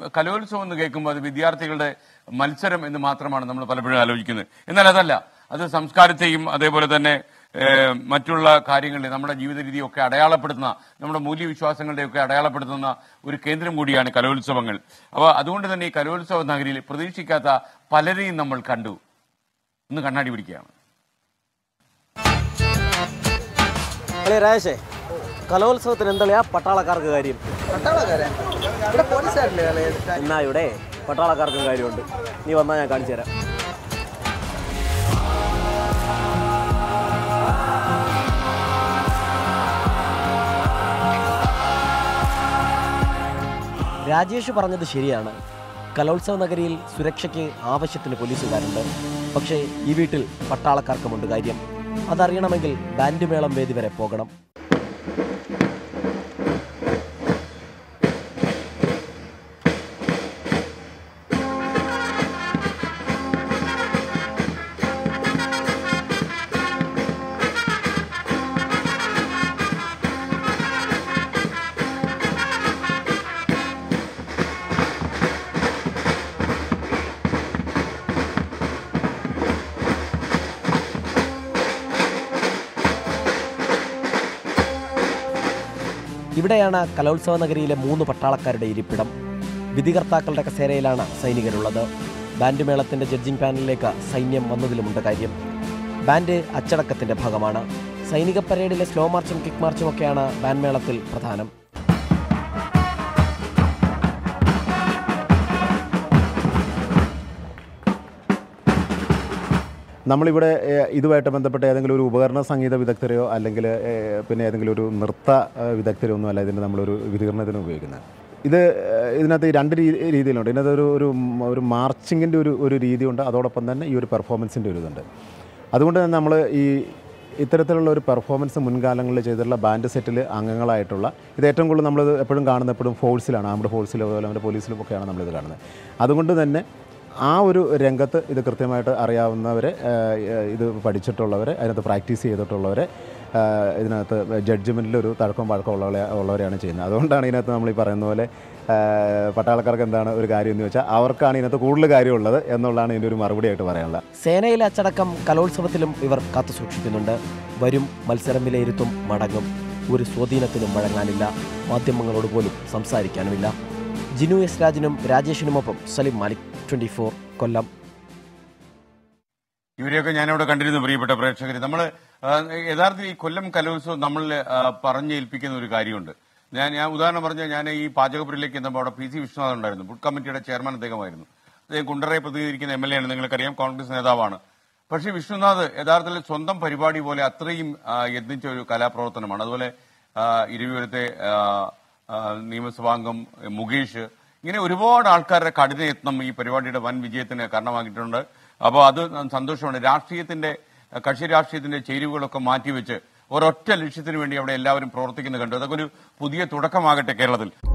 കലോത്സവം എന്ന് കേൾക്കുമ്പോൾ അത് വിദ്യാർത്ഥികളുടെ മത്സരം എന്ന് മാത്രമാണ് നമ്മൾ പലപ്പോഴും ആലോചിക്കുന്നത് എന്നാൽ അതല്ല അത് സംസ്കാരത്തെയും അതേപോലെ തന്നെ ഏഹ്, മറ്റുള്ള കാര്യങ്ങളെ നമ്മുടെ ജീവിത രീതിയൊക്കെ അടയാളപ്പെടുത്തുന്ന നമ്മുടെ മൂല്യവിശ്വാസങ്ങളുടെയൊക്കെ അടയാളപ്പെടുത്തുന്ന ഒരു കേന്ദ്രം കൂടിയാണ് കലോത്സവങ്ങൾ അപ്പോൾ അതുകൊണ്ട് തന്നെ ഈ കലോത്സവ നഗരിയിൽ പ്രതീക്ഷിക്കാത്ത പലരെയും നമ്മൾ കണ്ടു ഇന്ന് കണ്ണാടി പിടിക്കുകയാണ് അളേ രാജേഷേ കലോത്സവത്തിന് എന്തളിയാ പട്ടാളക്കാർക്ക് കാര്യം പട്ടാളക്കാരെ ഇവിടെ പോലീസുകാരില്ലേ കളി എന്നാ ഇവിടെ പട്ടാളക്കാർക്കും കാര്യമുണ്ട് നീ വന്നാൽ ഞാൻ കാണിച്ചു തരാം രാജേഷ് പറഞ്ഞത് ശരിയാണ് കലോത്സവ നഗരിയിൽ സുരക്ഷയ്ക്ക് ആവശ്യത്തിന് പോലീസുകാരുണ്ട് പക്ഷേ ഈ വീട്ടിൽ പട്ടാളക്കാർക്കുമുണ്ട് കാര്യം അതറിയണമെങ്കിൽ ബാൻഡ് മേളം വേദി വരെ പോകണം ഇവിടെയാണ് കലോത്സവ നഗരിയിലെ മൂന്ന് പട്ടാളക്കാരുടെ ഇരിപ്പിടം വിധികർത്താക്കളുടെ കസേരയിലാണ് സൈനികരുള്ളത് ബാൻഡ് മേളത്തിന്റെ ജഡ്ജിംഗ് പാനലിലേക്ക് സൈന്യം വന്നതിലുമുണ്ട് കാര്യം ബാൻഡ് അച്ചടക്കത്തിന്റെ ഭാഗമാണ് സൈനിക പരേഡിലെ സ്ലോ മാർച്ചും കിക്ക് മാർച്ചും ഒക്കെയാണ് ബാൻഡ് മേളത്തിൽ പ്രധാനം നമ്മളിവിടെ ഏഹ്, ഇതുമായിട്ട് ബന്ധപ്പെട്ട ഏതെങ്കിലും ഒരു ഉപകരണ സംഗീത വിദഗ്ധരെയോ അല്ലെങ്കിൽ ഏഹ്, പിന്നെ ഏതെങ്കിലും ഒരു നൃത്ത ഏഹ്, വിദഗ്ധരോ ഒന്നും അല്ല ഇതിന് നമ്മളൊരു വിതരണത്തിന് ഉപയോഗിക്കുന്നത് ഇത് ഏഹ്, ഇതിനകത്ത് ഈ രണ്ട് രീതി രീതിയിലുണ്ട് ഇതിനകത്ത് ഒരു ഒരു മ- ഒരു മാർച്ചിങ്ങിൻ്റെ ഒരു ഒരു രീതിയുണ്ട് അതോടൊപ്പം തന്നെ ഈ ഒരു പെർഫോമൻസിൻ്റെ ഒരു ഇതുണ്ട് അതുകൊണ്ട് തന്നെ നമ്മൾ ഈ ഇത്തരത്തിലുള്ള ഒരു പെർഫോമൻസ് മുൻകാലങ്ങളിൽ ചെയ്തിട്ടുള്ള ബാൻഡ് സെറ്റിൽ അംഗങ്ങളായിട്ടുള്ള ഇത് ഏറ്റവും കൂടുതൽ നമ്മളിത് എപ്പോഴും കാണുന്നത് എപ്പോഴും ഫോഴ്സിലാണ് ആംഡ് ഫോഴ്സിലോ അതുപോലെ നമ്മുടെ പോലീസിലും ഒക്കെയാണ് നമ്മളിത് കാണുന്നത് അതുകൊണ്ട് തന്നെ ആ ഒരു രംഗത്ത് ഇത് കൃത്യമായിട്ട് അറിയാവുന്നവരെ ഏഹ്, ഇത് പഠിച്ചിട്ടുള്ളവരെ അതിനകത്ത് പ്രാക്ടീസ് ചെയ്തിട്ടുള്ളവരെ ഏഹ്, ഇതിനകത്ത് ജഡ്ജ്മെൻറ്റിൽ ഒരു തഴക്കം പഴക്കം ഉള്ളവരെ ഉള്ളവരെയാണ് ചെയ്യുന്നത് അതുകൊണ്ടാണ് ഇതിനകത്ത് നമ്മൾ ഈ പറയുന്ന പോലെ ഏഹ്, പട്ടാളക്കാർക്ക് എന്താണ് ഒരു കാര്യം എന്ന് വെച്ചാൽ അവർക്കാണ് ഇതിനകത്ത് കൂടുതൽ കാര്യമുള്ളത് എന്നുള്ളതാണ് ഇതിൻ്റെ ഒരു മറുപടിയായിട്ട് പറയാനുള്ളത് സേനയിലെ അച്ചടക്കം കലോത്സവത്തിലും ഇവർ കാത്തുസൂക്ഷിക്കുന്നുണ്ട് വരും മത്സരം വിലയിരുത്തും മടങ്ങും ഒരു സ്വാധീനത്തിനും വഴങ്ങാനില്ല മാധ്യമങ്ങളോട് പോലും സംസാരിക്കാനുമില്ല ജിനു എസ് രാജനും രാജേഷിനുമൊപ്പം സലിം മാലിക് ട്വന്റി ഫോർ കൊല്ലം ഇവരെയൊക്കെ ഞാനിവിടെ കണ്ടിരുന്നു പ്രിയപ്പെട്ട പ്രേക്ഷകർ നമ്മൾ യഥാർത്ഥത്തിൽ ഈ കൊല്ലം കലോത്സവം നമ്മൾ പറഞ്ഞേൽപ്പിക്കുന്ന ഒരു കാര്യമുണ്ട് ഞാൻ ഞാൻ ഉദാഹരണം പറഞ്ഞാൽ ഞാൻ ഈ പാചകപുരിലേക്ക് എത്തുമ്പോൾ അവിടെ പി സി വിശ്വനാഥ് ഉണ്ടായിരുന്നു ഫുഡ് കമ്മിറ്റിയുടെ ചെയർമാൻ അദ്ദേഹമായിരുന്നു അദ്ദേഹം കുണ്ടറയെ പ്രതിനിധീകരിക്കുന്ന എം എൽ എ ആണ് നിങ്ങൾക്കറിയാം കോൺഗ്രസ് നേതാവാണ് പക്ഷേ വിശ്വനാഥ് യഥാർത്ഥത്തിൽ സ്വന്തം പരിപാടി പോലെ അത്രയും ആ, യത്നിച്ച ഒരു കലാപ്രവർത്തനമാണ് അതുപോലെ ആ, ഇരവിപുരത്തെ ആ, ആ, നിയമസഭാംഗം മുകേഷ് ഇങ്ങനെ ഒരുപാട് ആൾക്കാരുടെ കഠിനയത്നം ഈ പരിപാടിയുടെ വൻ വിജയത്തിന് കാരണമാക്കിയിട്ടുണ്ട് അപ്പോൾ അത് സന്തോഷമാണ് രാഷ്ട്രീയത്തിന്റെ കക്ഷി രാഷ്ട്രീയത്തിന്റെ ചേരുവകളൊക്കെ മാറ്റിവെച്ച് ഒരൊറ്റ ലക്ഷ്യത്തിന് വേണ്ടി അവിടെ എല്ലാവരും പ്രവർത്തിക്കുന്നത് കണ്ടു അതൊക്കെ ഒരു പുതിയ തുടക്കമാകട്ടെ കേരളത്തിൽ